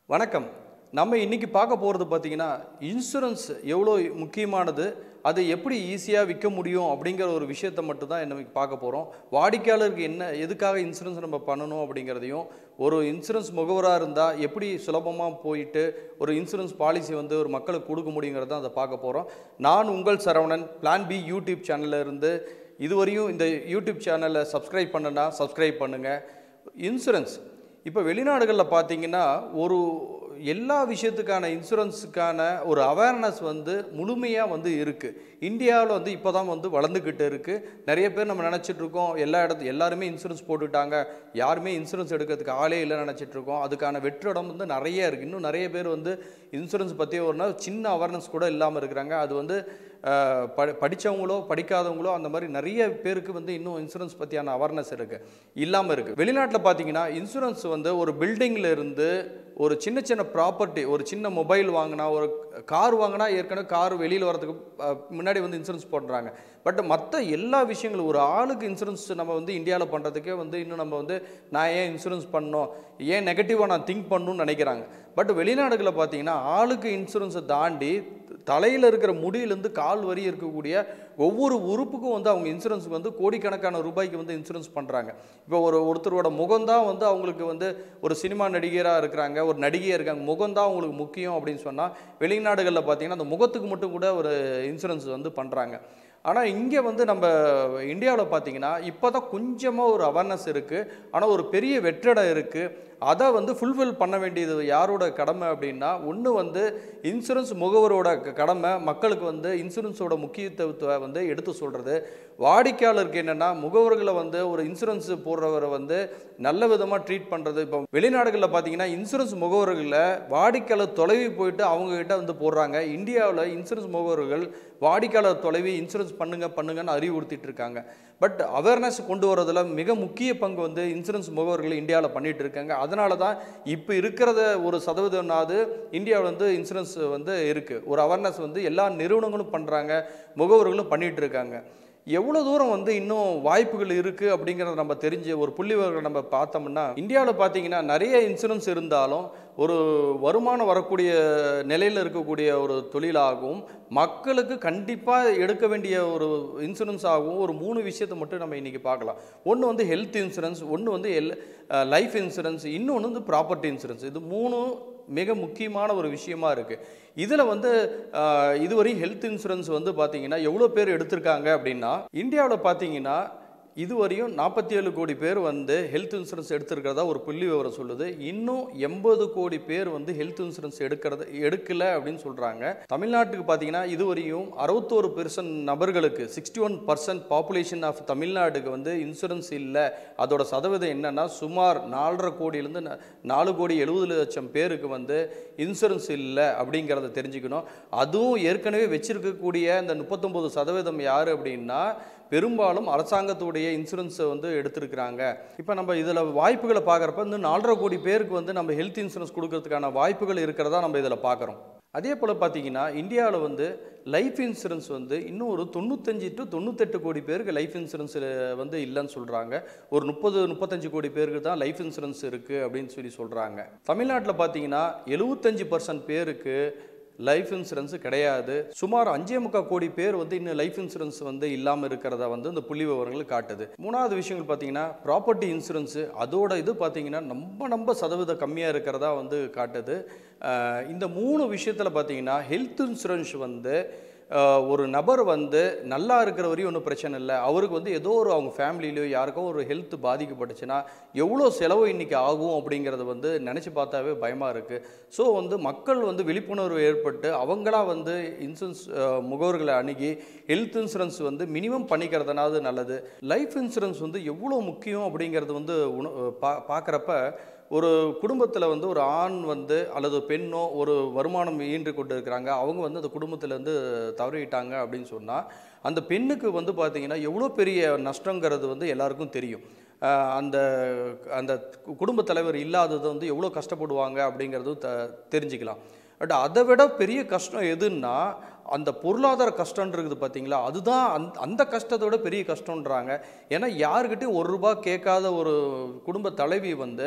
வணக்கம் நம்ம இன்னைக்கு பார்க்க போகிறது பார்த்தீங்கன்னா இன்சூரன்ஸ் எவ்வளோ முக்கியமானது அதை எப்படி ஈஸியாக விற்க முடியும் அப்படிங்கிற ஒரு விஷயத்தை மட்டும் தான் இன்னைக்கு பார்க்க போகிறோம் வாடிக்கையாளருக்கு என்ன எதுக்காக இன்சூரன்ஸ் நம்ம பண்ணணும் அப்படிங்கிறதையும் ஒரு இன்சூரன்ஸ் முகவராக இருந்தால் எப்படி சுலபமாக போயிட்டு ஒரு இன்சூரன்ஸ் பாலிசி வந்து ஒரு மக்களுக்கு கொடுக்க முடியுங்கிறத அதை பார்க்க போகிறோம் நான் உங்கள் சரவணன் பிளான் பி யூடியூப் சேனல்ல இருந்து இதுவரையும் இந்த யூடியூப் சேனலை சப்ஸ்கிரைப் பண்ணுனா சப்ஸ்கிரைப் பண்ணுங்கள் இன்சூரன்ஸ் இப்போ வெளிநாடுகளில் பார்த்தீங்கன்னா ஒரு எல்லா விஷயத்துக்கான இன்சூரன்ஸுக்கான ஒரு அவேர்னஸ் வந்து முழுமையாக வந்து இருக்குது இந்தியாவில் வந்து இப்போ தான் வந்து வளர்ந்துக்கிட்டு இருக்குது நிறைய பேர் நம்ம நினச்சிட்டு இருக்கோம் எல்லா இடத்து எல்லாருமே இன்சூரன்ஸ் போட்டுட்டாங்க யாருமே இன்சூரன்ஸ் எடுக்கிறதுக்கு ஆளே இல்லை நினச்சிட்டு இருக்கோம் அதுக்கான வெற்றிடம் வந்து நிறைய இருக்குது இன்னும் நிறைய பேர் வந்து இன்சூரன்ஸ் பற்றி ஒரு நாள் சின்ன அவேர்னஸ் கூட இல்லாமல் இருக்கிறாங்க அது வந்து அஹ், ப படித்தவங்களோ படிக்காதவங்களோ அந்த மாதிரி நிறைய பேருக்கு வந்து இன்னும் இன்சூரன்ஸ் பற்றியான அவேர்னஸ் இருக்குது இல்லாமல் இருக்குது வெளிநாட்டில் பார்த்தீங்கன்னா இன்சூரன்ஸ் வந்து ஒரு பில்டிங்கில் இருந்து ஒரு சின்ன சின்ன ப்ராப்பர்ட்டி ஒரு சின்ன மொபைல் வாங்கினா ஒரு கார் வாங்கினா ஏற்கனவே கார் வெளியில் வரதுக்கு அஹ், முன்னாடி வந்து இன்சூரன்ஸ் போடுறாங்க பட் மற்ற எல்லா விஷயங்களும் ஒரு ஆளுக்கு இன்சூரன்ஸ் நம்ம வந்து இந்தியாவில் பண்ணுறதுக்கே வந்து இன்னும் நம்ம வந்து நான் ஏன் இன்சூரன்ஸ் பண்ணணும் ஏன் நெகட்டிவாக நான் திங்க் பண்ணணும்னு நினைக்கிறாங்க பட் வெளிநாடுகளில் பார்த்தீங்கன்னா ஆளுக்கு இன்சூரன்ஸை தாண்டி தலையில் இருக்கிற முடியிலேருந்து கால் வரி இருக்கக்கூடிய ஒவ்வொரு உறுப்புக்கும் வந்து அவங்க இன்சூரன்ஸுக்கு வந்து கோடிக்கணக்கான ரூபாய்க்கு வந்து இன்சூரன்ஸ் பண்ணுறாங்க இப்போ ஒரு ஒருத்தரோட முகம்தான் வந்து அவங்களுக்கு வந்து ஒரு சினிமா நடிகராக இருக்கிறாங்க ஒரு நடிகையாக இருக்காங்க முகம்தான் அவங்களுக்கு முக்கியம் அப்படின்னு சொன்னால் வெளிநாடுகளில் பார்த்தீங்கன்னா அந்த முகத்துக்கு மட்டும் கூட ஒரு இன்சூரன்ஸ் வந்து பண்ணுறாங்க ஆனால் இங்கே வந்து நம்ம இந்தியாவில் பார்த்தீங்கன்னா இப்போ தான் கொஞ்சமாக ஒரு அவேர்னஸ் இருக்குது ஆனால் ஒரு பெரிய வெற்றிடம் இருக்குது அதை வந்து ஃபுல்ஃபில் பண்ண வேண்டியது யாரோட கடமை அப்படின்னா ஒன்று வந்து இன்சூரன்ஸ் முகவரோட க- கடமை மக்களுக்கு வந்து இன்சூரன்ஸோட முக்கியத்துவத்தை வந்து எடுத்து சொல்கிறது வாடிக்கையாளருக்கு என்னென்னா முகவர்களை வந்து ஒரு இன்சூரன்ஸ் போடுறவரை வந்து நல்ல விதமாக ட்ரீட் பண்ணுறது இப்போ வெளிநாடுகளில் பார்த்தீங்கன்னா இன்சூரன்ஸ் முகவர்களில் வாடிக்கையாளர் தொலைவி போயிட்டு அவங்க கிட்ட வந்து போடுறாங்க இந்தியாவில் இன்சூரன்ஸ் முகவர்கள் வாடிக்கையாளர் தொலைவி இன்சூரன்ஸ் பண்ணுங்க பண்ணுங்கன்னு அறிவுறுத்திட்டு இருக்காங்க பட் அவேர்னஸ் கொண்டு வரதுல மிக முக்கிய பங்கு வந்து இன்சூரன்ஸ் முகவர்கள் இந்தியாவில் பண்ணிட்டு இருக்காங்க அதனால தான் இப்போ இருக்கிறத ஒரு சதவீதம்னாவது இந்தியாவில் வந்து இன்சூரன்ஸ் வந்து இருக்குது ஒரு அவேர்னஸ் வந்து எல்லா நிறுவனங்களும் பண்ணுறாங்க முகவர்களும் பண்ணிட்டு இருக்காங்க எவ்வளோ தூரம் வந்து இன்னும் வாய்ப்புகள் இருக்குது அப்படிங்கிறத நம்ம தெரிஞ்சு ஒரு புள்ளிவர்கள் நம்ம பார்த்தோம்னா இந்தியாவில் பார்த்தீங்கன்னா நிறைய இன்சூரன்ஸ் இருந்தாலும் ஒரு வருமானம் வரக்கூடிய நிலையில் இருக்கக்கூடிய ஒரு தொழிலாகவும் மக்களுக்கு கண்டிப்பாக எடுக்க வேண்டிய ஒரு இன்சூரன்ஸ் ஆகவும் ஒரு மூணு விஷயத்தை மட்டும் நம்ம இன்றைக்கி பார்க்கலாம் ஒன்று வந்து ஹெல்த் இன்சூரன்ஸ் ஒன்று வந்து எல் லைஃப் இன்சூரன்ஸ் இன்னொன்று வந்து ப்ராப்பர்ட்டி இன்சூரன்ஸ் இது மூணும் மிக முக்கியமான ஒரு விஷயமா இருக்குது இதில் வந்து ஆஹ், இதுவரை ஹெல்த் இன்சூரன்ஸ் வந்து பார்த்தீங்கன்னா எவ்வளோ பேர் எடுத்திருக்காங்க அப்படின்னா இந்தியாவில் பார்த்தீங்கன்னா இதுவரையும் நாற்பத்தி ஏழு கோடி பேர் வந்து ஹெல்த் இன்சூரன்ஸ் எடுத்திருக்கிறதா ஒரு புள்ளி விவரம் சொல்லுது இன்னும் எண்பது கோடி பேர் வந்து ஹெல்த் இன்சூரன்ஸ் எடுக்கிறது எடுக்கல அப்படின்னு சொல்கிறாங்க தமிழ்நாட்டுக்கு பார்த்தீங்கன்னா இதுவரையும் அறுபத்தோரு பெர்சன்ட் நபர்களுக்கு sixty one percent population of தமிழ்நாட்டுக்கு வந்து இன்சூரன்ஸ் இல்லை அதோட சதவீதம் என்னன்னா சுமார் நாலரை கோடியிலேருந்து ந- நாலு கோடி எழுபது லட்சம் பேருக்கு வந்து இன்சூரன்ஸ் இல்லை அப்படிங்கிறத தெரிஞ்சுக்கணும் அதுவும் ஏற்கனவே வச்சிருக்கக்கூடிய இந்த முப்பத்தொம்பது சதவீதம் யார் அப்படின்னா பெரும்பாலும் அரசாங்கத்துடைய இன்சூரன்ஸை வந்து எடுத்திருக்கிறாங்க இப்போ நம்ம இதில் வாய்ப்புகளை பார்க்குறப்ப இந்த நாலரை கோடி பேருக்கு வந்து நம்ம ஹெல்த் இன்சூரன்ஸ் கொடுக்கறதுக்கான வாய்ப்புகள் இருக்கிறதா நம்ம இதில் பார்க்குறோம் அதே போல் பார்த்தீங்கன்னா இந்தியாவில் வந்து லைஃப் இன்சூரன்ஸ் வந்து இன்னும் ஒரு தொண்ணூத்தஞ்சு டு தொண்ணூத்தெட்டு கோடி பேருக்கு லைஃப் இன்சூரன்ஸ் வந்து இல்லைன்னு சொல்கிறாங்க ஒரு முப்பது முப்பத்தஞ்சு கோடி பேருக்கு தான் லைஃப் இன்சூரன்ஸ் இருக்குது அப்படின்னு சொல்லி சொல்கிறாங்க தமிழ்நாட்டில் பார்த்தீங்கன்னா எழுபத்தஞ்சு பர்சன்ட் பேருக்கு லைஃப் இன்சூரன்ஸ் கிடையாது சுமார் அஞ்சே முக்கால் கோடி பேர் வந்து இன்னும் லைஃப் இன்சூரன்ஸ் வந்து இல்லாமல் இருக்கிறத வந்து இந்த புள்ளி விவரங்கள் காட்டுது மூணாவது விஷயங்கள் பார்த்தீங்கன்னா ப்ராப்பர்ட்டி இன்சூரன்ஸு அதோட இது பார்த்தீங்கன்னா ரொம்ப ரொம்ப சதவீதம் கம்மியாக இருக்கிறதா வந்து காட்டுது அஹ் இந்த மூணு விஷயத்தில் பார்த்தீங்கன்னா ஹெல்த் இன்சூரன்ஸ் வந்து அஹ் ஒரு நபர் வந்து நல்லா இருக்கிற வரையும் ஒன்றும் பிரச்சனை இல்லை அவருக்கு வந்து ஏதோ ஒரு அவங்க ஃபேமிலியிலையோ யாருக்கோ ஒரு ஹெல்த் பாதிக்கப்பட்டுச்சுன்னா எவ்வளோ செலவு இன்றைக்கி ஆகும் அப்படிங்கிறது வந்து நினச்சி பார்த்தாவே பயமாக இருக்குது ஸோ வந்து மக்கள் வந்து விழிப்புணர்வு ஏற்பட்டு அவங்களா வந்து இன்சூரன்ஸ் முகவர்களை அணுகி ஹெல்த் இன்சூரன்ஸ் வந்து மினிமம் பண்ணிக்கிறதுனாவது நல்லது லைஃப் இன்சூரன்ஸ் வந்து எவ்வளோ முக்கியம் அப்படிங்கிறது வந்து உண பா பார்க்குறப்ப ஒரு குடும்பத்தில் வந்து ஒரு ஆண் வந்து அல்லது பெண்ணோ ஒரு வருமானம் ஈன்று கொண்டு இருக்கிறாங்க அவங்க வந்து அந்த குடும்பத்திலேருந்து தவறிட்டாங்க அப்படின்னு சொன்னால் அந்த பெண்ணுக்கு வந்து பார்த்திங்கன்னா எவ்வளோ பெரிய நஷ்டங்கிறது வந்து எல்லாருக்கும் தெரியும் ஆஹ் அந்த அந்த குடும்ப தலைவர் இல்லாதது வந்து எவ்வளோ கஷ்டப்படுவாங்க அப்படிங்கிறதும் த தெரிஞ்சுக்கலாம் பட் அதை விட பெரிய கஷ்டம் எதுன்னா அந்த பொருளாதார கஷ்டம் இருக்குது பார்த்தீங்களா அதுதான் அந்த அந்த கஷ்டத்தை விட பெரிய கஷ்டன்றாங்க ஏன்னா யாருக்கிட்டையும் ஒரு ரூபா கேட்காத ஒரு குடும்ப தலைவி வந்து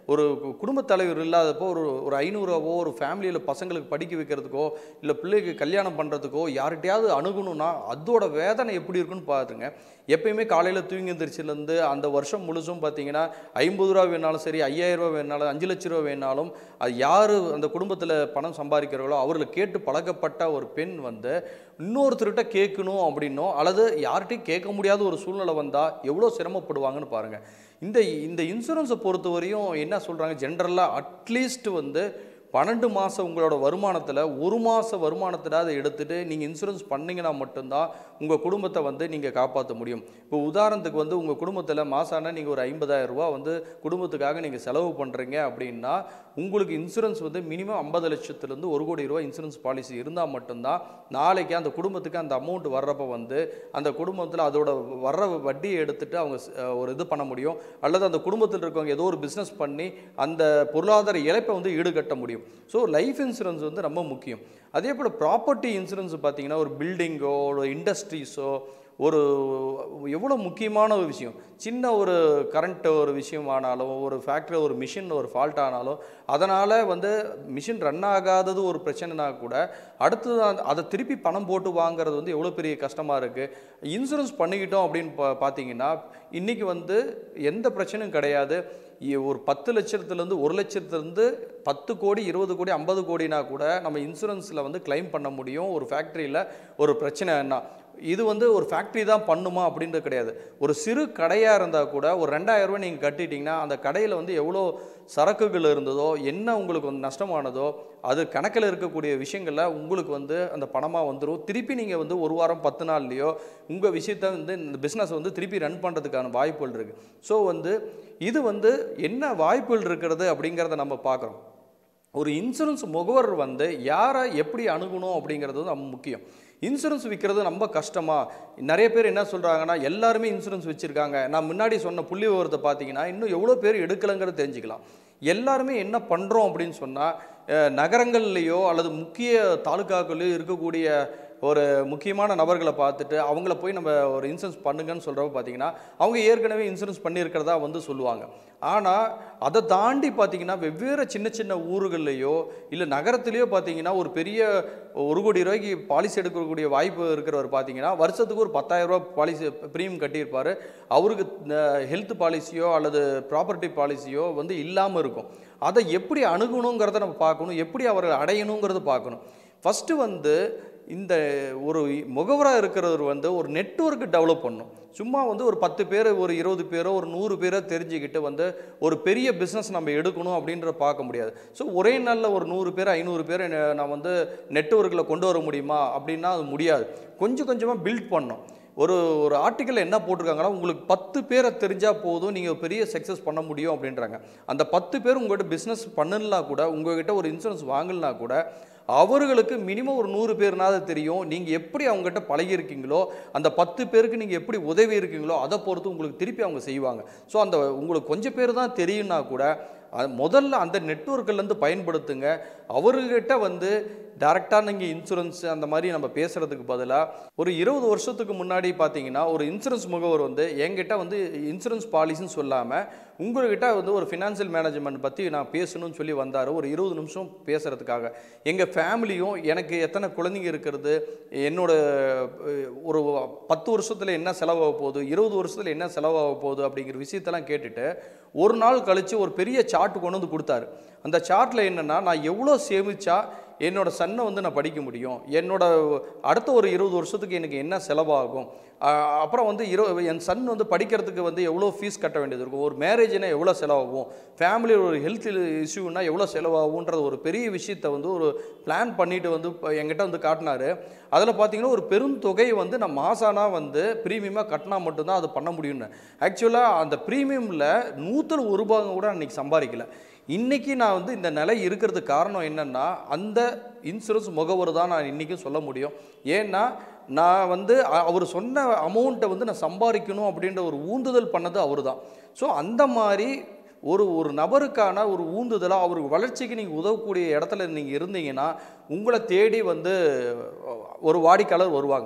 ஒரு கு- குடும்பத் தலைவர் இல்லாதப்போ ஒரு ஒரு ஐநூறுவோ ஒரு ஃபேமிலியில் பசங்களுக்கு படிக்க வைக்கிறதுக்கோ இல்லை பிள்ளைக்கு கல்யாணம் பண்ணுறதுக்கோ யார்கிட்டயாவது அணுகணும்னா அதோட வேதனை எப்படி இருக்குன்னு பாருங்க எப்பயுமே காலையில் தூங்கி எந்திரிச்சிலேருந்து அந்த வருஷம் முழுசும் பார்த்தீங்கன்னா ஐம்பது ரூபா வேணாலும் சரி ஐயாயிரம் ரூபா வேணாலும் அஞ்சு லட்ச ரூபா வேணாலும் அது யார் அந்த குடும்பத்தில் பணம் சம்பாதிக்கிறார்களோ அவர்களை கேட்டு பழக்கப்பட்ட ஒரு பெண் வந்து இன்னொருத்தர்கிட்ட கேட்கணும் அப்படின்னோ அல்லது யார்கிட்டையும் கேட்க முடியாத ஒரு சூழ்நிலை வந்தால் எவ்வளோ சிரமப்படுவாங்கன்னு பாருங்கள் இந்த இந்த இன்சூரன்ஸை பொறுத்தவரையும் என்ன சொல்கிறாங்க ஜென்ரலாக அட்லீஸ்ட் வந்து பன்னெண்டு மாதம் உங்களோட வருமானத்தில் ஒரு மாத வருமானத்தில் அதை எடுத்துட்டு நீங்கள் இன்சூரன்ஸ் பண்ணீங்கன்னா மட்டும்தான் உங்கள் குடும்பத்தை வந்து நீங்கள் காப்பாற்ற முடியும் இப்போ உதாரணத்துக்கு வந்து உங்கள் குடும்பத்தில் மாசான நீங்கள் ஒரு 50000 ரூபாய் வந்து குடும்பத்துக்காக நீங்கள் செலவு பண்ணுறீங்க அப்படின்னா உங்களுக்கு இன்சூரன்ஸ் வந்து மினிமம் ஐம்பது லட்சத்துலேருந்து ஒரு கோடி ரூபாய் இன்சூரன்ஸ் பாலிசி இருந்தால் மட்டும்தான் நாளைக்கு அந்த குடும்பத்துக்கு அந்த அமௌண்ட் வர்றப்ப வந்து அந்த குடும்பத்தில் அதோட வர்ற வட்டியை எடுத்துட்டு அவங்க ஸ்- அஹ் ஒரு இது பண்ண முடியும் அல்லது அந்த குடும்பத்தில் இருக்கவங்க ஏதோ ஒரு பிஸ்னஸ் பண்ணி அந்த பொருளாதார இழப்பை வந்து ஈடுகட்ட முடியும் ஸோ லைஃப் இன்சூரன்ஸ் வந்து ரொம்ப முக்கியம் அதே போல் ப்ராப்பர்ட்டி இன்சூரன்ஸ் பார்த்தீங்கன்னா ஒரு பில்டிங்கோ ஒரு இண்டஸ்ட்ரீஸோ ஒரு எவ்வளோ முக்கியமான ஒரு விஷயம் சின்ன ஒரு கரண்ட் ஒரு விஷயம் ஆனாலும் ஒரு ஃபேக்ட்ரி ஒரு மிஷின் ஒரு ஃபால்ட் ஆனாலும் அதனால் வந்து மிஷின் ரன் ஆகாதது ஒரு பிரச்சனைனா கூட அடுத்தது அந்த- அதை திருப்பி பணம் போட்டு வாங்குறது வந்து எவ்வளோ பெரிய கஷ்டமாக இருக்குது இன்சூரன்ஸ் பண்ணிக்கிட்டோம் அப்படின்னு பா பார்த்தீங்கன்னா இன்றைக்கி வந்து எந்த பிரச்சனையும் கிடையாது இ- ஒரு பத்து லட்சத்துலேருந்து ஒரு லட்சத்துலேருந்து பத்து கோடி இருபது கோடி ஐம்பது கோடினா கூட நம்ம இன்சூரன்ஸில் வந்து claim பண்ண முடியும் ஒரு ஃபேக்ட்ரியில் ஒரு பிரச்சனைன்னா இது வந்து ஒரு ஃபேக்ட்ரி தான் பண்ணுமா அப்படின்றது கிடையாது ஒரு சிறு கடையாக இருந்தால் கூட ஒரு ரெண்டாயிரம் ரூபாய் நீங்கள் கட்டிட்டீங்கன்னா அந்த கடையில் வந்து எவ்வளோ சரக்குகள் இருந்ததோ என்ன உங்களுக்கு வந்து நஷ்டமானதோ அது கணக்கில் இருக்கக்கூடிய விஷயங்களில் உங்களுக்கு வந்து அந்த பணமாக வந்துடும் திருப்பி நீங்கள் வந்து ஒரு வாரம் பத்து நாள்லையோ உங்கள் விஷயத்தை வந்து இந்த பிஸ்னஸ் வந்து திருப்பி ரன் பண்ணுறதுக்கான வாய்ப்புகள் இருக்குது ஸோ வந்து இது வந்து என்ன வாய்ப்புகள் இருக்கிறது அப்படிங்கிறத நம்ம பார்க்குறோம் ஒரு இன்சூரன்ஸ் முகவர் வந்து யாரை எப்படி அணுகணும் அப்படிங்கிறது வந்து ரொம்ப முக்கியம் இன்சூரன்ஸ் விற்கிறது ரொம்ப கஷ்டமா நிறைய பேர் என்ன சொல்கிறாங்கன்னா எல்லாருமே இன்சூரன்ஸ் வச்சுருக்காங்க நான் முன்னாடி சொன்ன புள்ளி விவரத்தை பார்த்தீங்கன்னா இன்னும் எவ்வளோ பேர் எடுக்கலைங்கிறது தெரிஞ்சுக்கலாம் எல்லாருமே என்ன பண்ணுறோம் அப்படின்னு சொன்னால் நகரங்கள்லேயோ அல்லது முக்கிய தாலுக்காக்கள்லையோ இருக்கக்கூடிய ஒரு முக்கியமான நபர்களை பார்த்துட்டு அவங்கள போய் நம்ம ஒரு இன்சூரன்ஸ் பண்ணுங்கன்னு சொல்கிறப்ப பார்த்தீங்கன்னா அவங்க ஏற்கனவே இன்சூரன்ஸ் பண்ணியிருக்கிறதா வந்து சொல்லுவாங்க ஆனால் அதை தாண்டி பார்த்தீங்கன்னா வெவ்வேறு சின்ன சின்ன ஊர்கள்லையோ இல்லை நகரத்துலேயோ பார்த்தீங்கன்னா ஒரு பெரிய ஒரு கோடி ரூபாய்க்கு பாலிசி எடுக்கக்கூடிய வாய்ப்பு இருக்கிறவர் பார்த்தீங்கன்னா வருஷத்துக்கு ஒரு 10000 ரூபாய் பாலிசி ப்ரீமியம் கட்டியிருப்பார் அவருக்கு ஹெல்த் பாலிசியோ அல்லது ப்ராப்பர்ட்டி பாலிசியோ வந்து இல்லாமல் இருக்கும் அதை எப்படி அணுகணுங்கிறத நம்ம பார்க்கணும் எப்படி அவரை அடையணுங்கிறத பார்க்கணும் ஃபஸ்ட்டு வந்து இந்த ஒரு முகவராக இருக்கிறவர் வந்து ஒரு நெட்வொர்க் டெவலப் பண்ணும் சும்மா வந்து ஒரு பத்து பேர் ஒரு இருபது பேரோ ஒரு நூறு பேரோ தெரிஞ்சுக்கிட்டு வந்து ஒரு பெரிய பிஸ்னஸ் நம்ம எடுக்கணும் அப்படின்றத பார்க்க முடியாது ஸோ ஒரே நாளில் ஒரு நூறு பேர் ஐநூறு பேர் நான் வந்து நெட்வொர்க்கில் கொண்டு வர முடியுமா அப்படின்னா அது முடியாது கொஞ்சம் கொஞ்சமாக பில்ட் பண்ணணும் ஒரு ஒரு ஆர்டிக்கல் என்ன போட்டிருக்காங்கன்னா உங்களுக்கு பத்து பேரை தெரிஞ்சால் போதும் நீங்கள் பெரிய சக்ஸஸ் பண்ண முடியும் அப்படின்றாங்க அந்த பத்து பேர் உங்கள்கிட்ட பிஸ்னஸ் பண்ணலனா கூட உங்ககிட்ட ஒரு இன்சூரன்ஸ் வாங்கலனா கூட அவர்களுக்கு மினிமம் ஒரு நூறு பேர்னாவது தெரியும் நீங்கள் எப்படி அவங்ககிட்ட பழகியிருக்கீங்களோ அந்த பத்து பேருக்கு நீங்கள் எப்படி உதவி இருக்கீங்களோ அதை பொறுத்து உங்களுக்கு திருப்பி அவங்க செய்வாங்க ஸோ அந்த உங்களுக்கு கொஞ்சம் பேர் தான் தெரியும்னா கூட அது முதல்ல அந்த நெட்வொர்க்கிலேருந்து பயன்படுத்துங்க அவர்கிட்ட வந்து டேரெக்டாக நீங்கள் இன்சூரன்ஸ் அந்த மாதிரி நம்ம பேசுகிறதுக்கு பதிலாக ஒரு இருபது வருஷத்துக்கு முன்னாடி பார்த்தீங்கன்னா ஒரு இன்சூரன்ஸ் முகவர் வந்து என்கிட்ட வந்து இன்சூரன்ஸ் பாலிசின்னு சொல்லாமல் உங்கள்கிட்ட வந்து ஒரு ஃபினான்ஷியல் மேனேஜ்மெண்ட் பற்றி நான் பேசணும்னு சொல்லி வந்தார் ஒரு இருபது நிமிஷம் பேசுகிறதுக்காக எங்கள் ஃபேமிலியும் எனக்கு எத்தனை குழந்தைங்க இருக்கிறது என்னோட அஹ், ஒரு பத்து வருஷத்தில் என்ன செலவாக போகுது இருபது வருஷத்தில் என்ன செலவாக போகுது அப்படிங்கிற விஷயத்தெல்லாம் கேட்டுட்டு ஒரு நாள் கழித்து ஒரு பெரிய சார்ட் கொண்டு வந்து கொடுத்தாரு அந்த சார்ட்டில் என்னென்னா நான் எவ்வளோ சேமிச்சா என்னோட சன்னை வந்து நான் படிக்க முடியும் என்னோட அடுத்த ஒரு இருபது வருஷத்துக்கு எனக்கு என்ன செலவாகும் ஆஹ் அப்புறம் வந்து இரு என் சன் வந்து படிக்கிறதுக்கு வந்து எவ்வளோ ஃபீஸ் கட்ட வேண்டியது இருக்கும் ஒரு மேரேஜ்னா எவ்வளோ செலவாகும் ஃபேமிலியில் ஒரு ஹெல்த் இஷ்யூனா எவ்வளோ செலவாகுன்ற ஒரு பெரிய விஷயத்தை வந்து ஒரு பிளான் பண்ணிட்டு வந்து இப்போ என்கிட்ட வந்து காட்டினாரு அதில் பார்த்தீங்கன்னா ஒரு பெருந்தொகை வந்து நான் மாசானா வந்து ப்ரீமியமாக கட்டினா மட்டும்தான் அது பண்ண முடியும்னு ஆக்சுவலாக அந்த ப்ரீமியமில் நூற்றில் ஒரு பாகம் கூட அன்றைக்கி சம்பாதிக்கல இன்னைக்கு நான் வந்து இந்த நிலை இருக்கிறதுக்கு காரணம் என்னன்னா அந்த இன்சூரன்ஸ் முகவர் தான் நான் இன்றைக்கும் சொல்ல முடியும் ஏன்னா நான் வந்து அ- அவர் சொன்ன அமௌண்ட்டை வந்து நான் சம்பாதிக்கணும் அப்படின்ற ஒரு ஊந்துதல் பண்ணது அவர் தான் ஸோ அந்த மாதிரி ஒரு ஒரு நபருக்கான ஒரு ஊந்துதலாக அவருக்கு வளர்ச்சிக்கு நீங்கள் உதவக்கூடிய இடத்துல நீங்கள் இருந்தீங்கன்னா உங்களை தேடி வந்து ஒரு வாடிக்கையாளர் வருவாங்க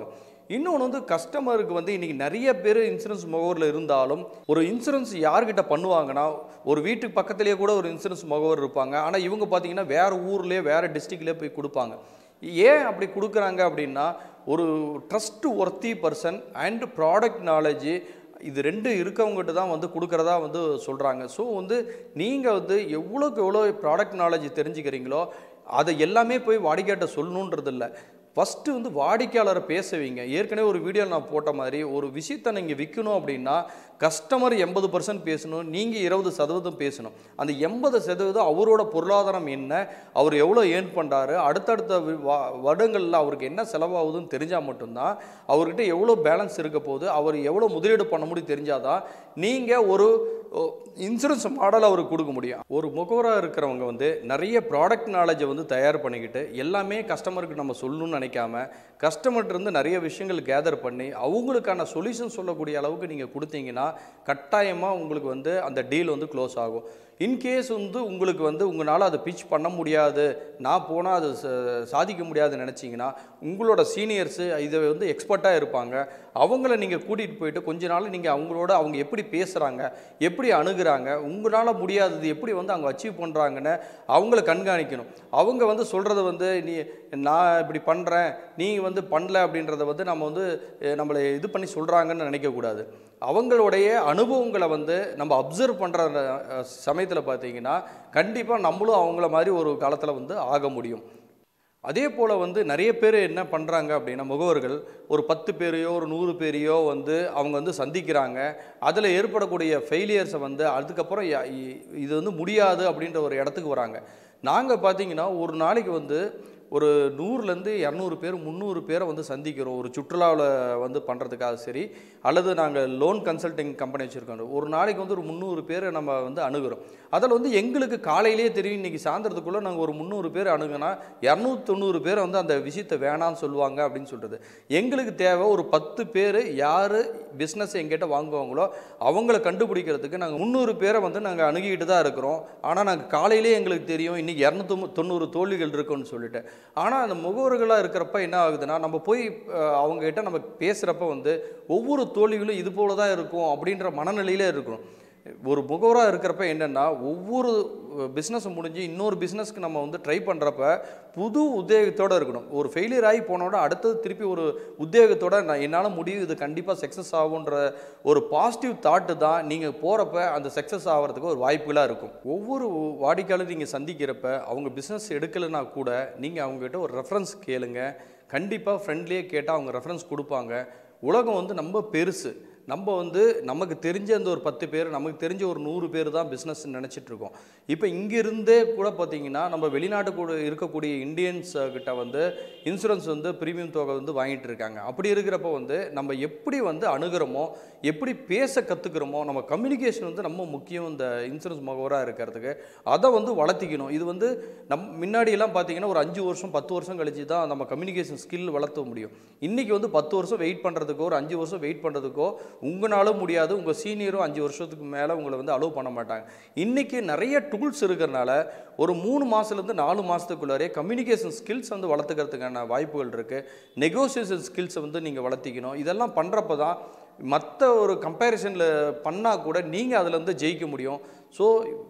இன்னொன்று வந்து கஸ்டமருக்கு வந்து இன்றைக்கி நிறைய பேர் இன்சூரன்ஸ் முகவரில் இருந்தாலும் ஒரு இன்சூரன்ஸ் யார்கிட்ட பண்ணுவாங்கன்னா ஒரு வீட்டுக்கு பக்கத்துலேயே கூட ஒரு இன்சூரன்ஸ் முகவர் இருப்பாங்க ஆனால் இவங்க பார்த்தீங்கன்னா வேறு ஊர்லேயே வேறு டிஸ்ட்ரிக்ட்லேயே போய் கொடுப்பாங்க ஏன் அப்படி கொடுக்குறாங்க அப்படின்னா ஒரு trustworthy person and product knowledge இது ரெண்டு இருக்கவங்ககிட்ட தான் வந்து கொடுக்குறதா வந்து சொல்கிறாங்க ஸோ வந்து நீங்கள் வந்து எவ்வளோக்கு எவ்வளோ ப்ராடக்ட் நாலேஜ் தெரிஞ்சுக்கிறீங்களோ அதை எல்லாமே போய் வாடிக்கையாட்ட சொல்லணுன்றது இல்லை ஃபஸ்ட்டு வந்து வாடிக்கையாளரை பேச வைங்க ஏற்கனவே ஒரு வீடியோவில் நான் போட்ட மாதிரி ஒரு விஷயத்தை நீங்கள் விற்கணும் அப்படின்னா கஸ்டமர் எண்பது பர்சன்ட் பேசணும் நீங்கள் இருபது சதவீதம் பேசணும் அந்த எண்பது சதவீதம் அவரோட பொருளாதாரம் என்ன அவர் எவ்வளோ ஏர்ன் பண்ணுறாரு அடுத்தடுத்த வி- வா- வருடங்களில் அவருக்கு என்ன செலவாகுதுன்னு தெரிஞ்சால் மட்டும்தான் அவர்கிட்ட எவ்வளோ பேலன்ஸ் இருக்க போகுது அவர் எவ்வளோ முதலீடு பண்ண முடியும் தெரிஞ்சாதான் நீங்கள் ஒரு இன்சூரன்ஸ் மாடல் அவருக்கு கொடுக்க முடியும் ஒரு முகவராக இருக்கிறவங்க வந்து நிறைய ப்ராடக்ட் நாலேஜை வந்து தயார் பண்ணிக்கிட்டு எல்லாமே கஸ்டமருக்கு நம்ம சொல்லணும்னு நினைக்காம கஸ்டமர்கிட்ட இருந்து நிறைய விஷயங்கள் கேதர் பண்ணி அவங்களுக்கான சொல்யூஷன் சொல்லக்கூடிய அளவுக்கு நீங்கள் கொடுத்தீங்கன்னா கட்டாயமாக உங்களுக்கு வந்து அந்த டீல் வந்து க்ளோஸ் ஆகும் இன்கேஸ் வந்து உங்களுக்கு வந்து உங்களால் அதை பிச் பண்ண முடியாது நான் போனால் அது ச- சாதிக்க முடியாதுன்னு நினச்சிங்கன்னா உங்களோட சீனியர்ஸு இதை வந்து எக்ஸ்பர்ட்டாக இருப்பாங்க அவங்கள நீங்கள் கூட்டிகிட்டு போயிட்டு கொஞ்ச நாள் நீங்கள் அவங்களோட அவங்க எப்படி பேசுகிறாங்க எப்படி அணுகுறாங்க உங்களால் முடியாதது எப்படி வந்து அவங்க அச்சீவ் பண்ணுறாங்கன்னு அவங்கள கண்காணிக்கணும் அவங்க வந்து சொல்கிறத வந்து நீ நான் இப்படி பண்ணுறேன் நீ வந்து பண்ணல அப்படின்றத வந்து நம்ம வந்து அஹ், நம்மளை இது பண்ணி சொல்கிறாங்கன்னு நினைக்கக்கூடாது அவங்களுடைய அனுபவங்களை வந்து நம்ம அப்சர்வ் பண்ணுற சமயத்தில் பார்த்தீங்கன்னா கண்டிப்பாக நம்மளும் அவங்கள மாதிரி ஒரு காலத்தில் வந்து ஆக முடியும் அதே போல் வந்து நிறைய பேர் என்ன பண்ணுறாங்க அப்படின்னா முகவர்கள் ஒரு பத்து பேரையோ ஒரு நூறு பேரையோ வந்து அவங்க வந்து சந்திக்கிறாங்க அதில் ஏற்படக்கூடிய ஃபெயிலியர்ஸை வந்து அதுக்கப்புறம் ய- இ- இது வந்து முடியாது அப்படின்ற ஒரு இடத்துக்கு வராங்க நாங்கள் பார்த்தீங்கன்னா ஒரு நாளைக்கு வந்து ஒரு நூறுலேருந்து இரநூறு பேர் முந்நூறு பேரை வந்து சந்திக்கிறோம் ஒரு சுற்றுலாவில் வந்து பண்ணுறதுக்காக சரி அல்லது நாங்கள் லோன் கன்சல்டிங் கம்பெனி வச்சுருக்கோம் ஒரு நாளைக்கு வந்து ஒரு முந்நூறு பேரை நம்ம வந்து அணுகிறோம் அதில் வந்து எங்களுக்கு காலையிலேயே தெரியும் இன்றைக்கி சாயந்தரத்துக்குள்ளே நாங்கள் ஒரு முந்நூறு பேர் அணுகுனா இரநூத்தி தொண்ணூறு பேர் வந்து அந்த விஷயத்தை வேணான்னு சொல்லுவாங்க அப்படின்னு சொல்கிறது எங்களுக்கு தேவை ஒரு பத்து பேர் யார் பிஸ்னஸ் எங்கிட்ட வாங்குவாங்களோ அவங்கள கண்டுபிடிக்கிறதுக்கு நாங்கள் முந்நூறு பேரை வந்து நாங்கள் அணுகிட்டு தான் இருக்கிறோம் ஆனால் நாங்கள் காலையிலே எங்களுக்கு தெரியும் இன்றைக்கி இரநூத்தி தொண்ணூறு தோல்விகள் இருக்குன்னு சொல்லிட்டு ஆனால் அந்த முகவர்களாக இருக்கிறப்ப என்ன ஆகுதுன்னா நம்ம போய் அஹ், அவங்க கிட்ட நம்ம பேசுகிறப்ப வந்து ஒவ்வொரு தோல்விகளும் இது போல தான் இருக்கும் அப்படின்ற மனநிலையிலே இருக்கணும் ஒரு முகவராக இருக்கிறப்ப என்னென்னா ஒவ்வொரு பிஸ்னஸ் முடிஞ்சு இன்னொரு பிஸ்னஸ்க்கு நம்ம வந்து ட்ரை பண்ணுறப்ப புது உத்வேகத்தோடு இருக்கணும் ஒரு ஃபெயிலியர் ஆகி போனோட அடுத்தது திருப்பி ஒரு உத்வேகத்தோட நான் என்னால் முடியும் இது கண்டிப்பாக சக்ஸஸ் ஆகுன்ற ஒரு பாசிட்டிவ் தாட்டு தான் நீங்கள் போகிறப்ப அந்த சக்ஸஸ் ஆகிறதுக்கு ஒரு வாய்ப்புகளாக இருக்கும் ஒவ்வொரு வாடிக்கையாளர் நீங்கள் சந்திக்கிறப்ப அவங்க பிஸ்னஸ் எடுக்கலைன்னா கூட நீங்கள் அவங்ககிட்ட ஒரு ரெஃபரன்ஸ் கேளுங்க கண்டிப்பாக ஃப்ரெண்ட்லியே கேட்டால் அவங்க ரெஃபரன்ஸ் கொடுப்பாங்க உலகம் வந்து ரொம்ப பெருசு நம்ம வந்து நமக்கு தெரிஞ்ச அந்த ஒரு பத்து பேர் நமக்கு தெரிஞ்ச ஒரு நூறு பேர் தான் பிஸ்னஸ் நினச்சிட்டு இருக்கோம் இப்போ இங்கிருந்தே கூட பார்த்தீங்கன்னா நம்ம வெளிநாட்டு கூட இருக்கக்கூடிய இந்தியன்ஸ் கிட்ட வந்து இன்சூரன்ஸ் வந்து ப்ரீமியம் தொகை வந்து வாங்கிட்டு இருக்காங்க அப்படி இருக்கிறப்ப வந்து நம்ம எப்படி வந்து அணுகிறோமோ எப்படி பேச கற்றுக்கிறோமோ நம்ம கம்யூனிகேஷன் வந்து ரொம்ப முக்கியம் இந்த இன்சூரன்ஸ் முகவராக இருக்கிறதுக்கு அதை வந்து வளர்த்திக்கணும் இது வந்து நம் முன்னாடியெல்லாம் பார்த்தீங்கன்னா ஒரு அஞ்சு வருஷம் பத்து வருஷம் கழிச்சு தான் நம்ம கம்யூனிகேஷன் ஸ்கில் வளர்த்த முடியும் இன்றைக்கி வந்து பத்து வருஷம் வெயிட் பண்ணுறதுக்கோ ஒரு அஞ்சு வருஷம் வெயிட் பண்ணுறதுக்கோ உங்களாலும் முடியாது உங்கள் சீனியரும் அஞ்சு வருஷத்துக்கு மேலே உங்களை வந்து அலோவ் பண்ண மாட்டாங்க இன்றைக்கி நிறைய டூல்ஸ் இருக்கிறனால ஒரு மூணு மாதத்துலேருந்து நாலு மாதத்துக்குள்ளாரே கம்யூனிகேஷன் ஸ்கில்ஸ் வந்து வளர்த்துக்கிறதுக்கான வாய்ப்புகள் இருக்குது நெகோசியேஷன் ஸ்கில்ஸை வந்து நீங்கள் வளர்த்திக்கணும் இதெல்லாம் பண்ணுறப்ப தான் மற்ற ஒரு கம்பேரிசனில் பண்ணால் கூட நீங்கள் அதில் வந்து ஜெயிக்க முடியும் ஸோ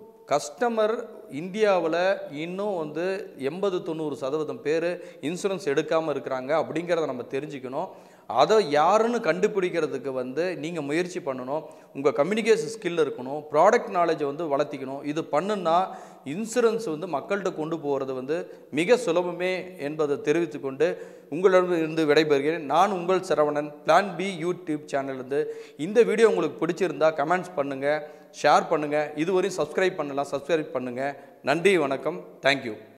கஸ்டமர் இந்தியாவில் இன்னும் வந்து எண்பது தொண்ணூறு சதவீதம் பேர் இன்சூரன்ஸ் எடுக்காமல் இருக்கிறாங்க அப்படிங்கிறத நம்ம தெரிஞ்சுக்கணும் அதை யாருன்னு கண்டுபிடிக்கிறதுக்கு வந்து நீங்கள் முயற்சி பண்ணணும் உங்கள் கம்யூனிகேஷன் ஸ்கில் இருக்கணும் ப்ராடக்ட் நாலேஜை வந்து வளர்த்திக்கணும் இது பண்ணுன்னா இன்சூரன்ஸ் வந்து மக்கள்கிட்ட கொண்டு போகிறது வந்து மிக சுலபமே என்பதை தெரிவித்துக்கொண்டு உங்களிடமிருந்து விடைபெறுகிறேன் நான் உங்கள் சரவணன் பிளான் பி யூடியூப் சேனல்லேருந்து இந்த வீடியோ உங்களுக்கு பிடிச்சிருந்தா கமெண்ட்ஸ் பண்ணுங்கள் ஷேர் பண்ணுங்கள் இதுவரையும் சப்ஸ்கிரைப் பண்ணலாம் சப்ஸ்கிரைப் பண்ணுங்கள் நன்றி வணக்கம் தேங்க்யூ